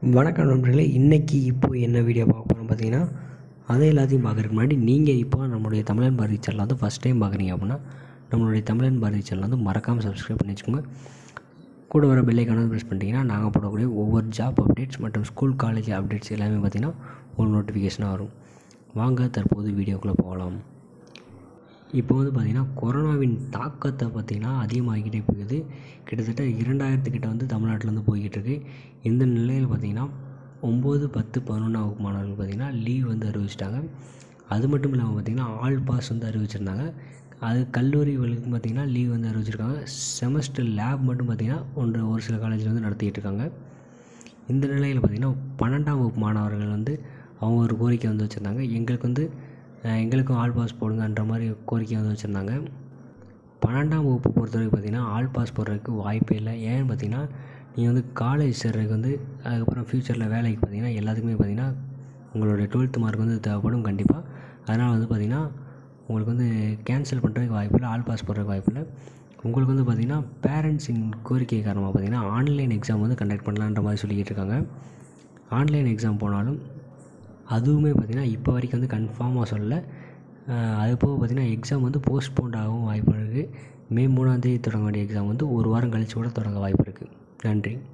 வணக்கம் நண்பர்களே இன்றைக்கி இப்போ என்ன வீடியோ பார்க்க போகிறோம் பார்த்தீங்கன்னா அதை எல்லாத்தையும் பார்க்குறதுக்கு முன்னாடி நீங்கள் இப்போ நம்மளுடைய தமிழன் பாரதி சேனல் வந்து ஃபஸ்ட் டைம் பார்க்குறீங்க அப்படின்னா நம்மளுடைய தமிழன் பாரதி சேனல் வந்து மறக்காமல் சப்ஸ்கிரைப் பண்ணி வச்சுக்கோங்க கூட வர பெல்லைக்கான ப்ரெஸ் பண்ணிட்டீங்கன்னா நாங்கள் போடக்கூடிய ஒவ்வொரு ஜாப் அப்டேட்ஸ் மற்றும் ஸ்கூல் காலேஜ் அப்டேட்ஸ் எல்லாமே பார்த்திங்கன்னா ஒரு நோட்டிஃபிகேஷனாக வரும் வாங்க தற்போது வீடியோக்குள்ளே போகலாம் இப்போ வந்து பார்த்திங்கன்னா கொரோனாவின் தாக்கத்தை பார்த்திங்கன்னா அதிகமாகிக்கிட்டே போகுது கிட்டத்தட்ட இரண்டாயிரத்துக்கிட்ட வந்து தமிழ்நாட்டில் வந்து போய்கிட்டு இருக்கு இந்த நிலையில் பார்த்திங்கன்னா ஒம்பது பத்து பதினொன்றாம் வகுப்பு மாணவர்கள் பார்த்திங்கன்னா லீவ் வந்து அறிவிச்சிட்டாங்க அது மட்டும் இல்லாமல் பார்த்திங்கன்னா ஆல் பாஸ் வந்து அறிவிச்சிருந்தாங்க அது கல்லூரிகளுக்கு பார்த்திங்கன்னா லீவ் வந்து அறிவிச்சிருக்காங்க செமஸ்டர் லேப் மட்டும் பார்த்திங்கன்னா ஒன்று ஒரு சில காலேஜில் வந்து நடத்திக்கிட்டு இருக்காங்க இந்த நிலையில் பார்த்திங்கன்னா பன்னெண்டாம் வகுப்பு மாணவர்கள் வந்து அவங்க ஒரு கோரிக்கை வந்து வச்சுருந்தாங்க எங்களுக்கு வந்து அஹ், எங்களுக்கும் ஆல் பாஸ் போடுங்கன்ற மாதிரி கோரிக்கை வந்து வச்சுருந்தாங்க பன்னெண்டாம் வகுப்பு பொறுத்தவரைக்கும் பார்த்திங்கன்னா ஆல் பாஸ் போடுறதுக்கு வாய்ப்பே இல்லை ஏன்னு பார்த்தீங்கன்னா நீங்கள் வந்து காலேஜ் சேர்றதுக்கு வந்து அதுக்கப்புறம் ஃப்யூச்சரில் வேலைக்கு பார்த்தீங்கன்னா எல்லாத்துக்குமே பார்த்தீங்கன்னா உங்களோட டுவெல்த்து மார்க் வந்து தேவைப்படும் கண்டிப்பாக அதனால் வந்து பார்த்திங்கன்னா உங்களுக்கு வந்து கேன்சல் பண்ணுறதுக்கு வாய்ப்பு இல்லை ஆல் பாஸ் போடுறதுக்கு வாய்ப்பு இல்லை உங்களுக்கு வந்து பார்த்திங்கன்னா பேரண்ட்ஸின் கோரிக்கை காரணமாக பார்த்திங்கன்னா ஆன்லைன் எக்ஸாம் வந்து கண்டக்ட் பண்ணலான்ற மாதிரி சொல்லிக்கிட்டு இருக்காங்க ஆன்லைன் எக்ஸாம் போனாலும் அதுவுமே பார்த்திங்கன்னா இப்போ வரைக்கும் வந்து கன்ஃபார்மாக சொல்லலை அஹ் அது போக பார்த்திங்கன்னா எக்ஸாம் வந்து போஸ்ட்போண்ட் ஆகவும் வாய்ப்பு இருக்குது மே மூணாந்தேதி தொடங்க வேண்டிய எக்ஸாம் வந்து ஒரு வாரம் கழித்து கூட தொடங்க வாய்ப்பு இருக்குது நன்றி